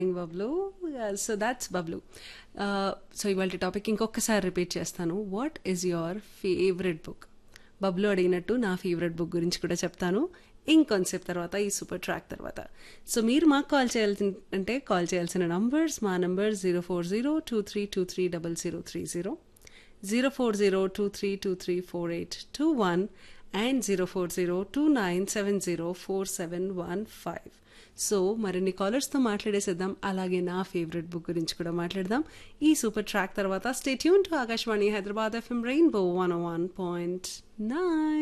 Bablu so that's Bablu so ఇవాళ topic ఇంకొకసారి repeat చేస్తాను what is your favourite book Bablu అడిగినట్టు నా ఫేవరెట్ బుక్ గురించి కూడా చెప్తాను ఇంకొంతసేపు తర్వాత ఈ సూపర్ ట్రాక్ తర్వాత సో మీరు మాకు కాల్ చేయాల్సిన అంటే కాల్ చేయాల్సిన నంబర్స్ మా number zero four zero two three two three double zero three zero zero four zero two three two three four eight two one and zero four zero two nine seven zero four seven one five so మరిన్ని కాలర్స్తో మాట్లాడేసేద్దాం అలాగే నా favourite book గురించి కూడా మాట్లాడదాం ఈ super track తర్వాత stay tuned to Akashvani Hyderabad FM rainbow one one point nine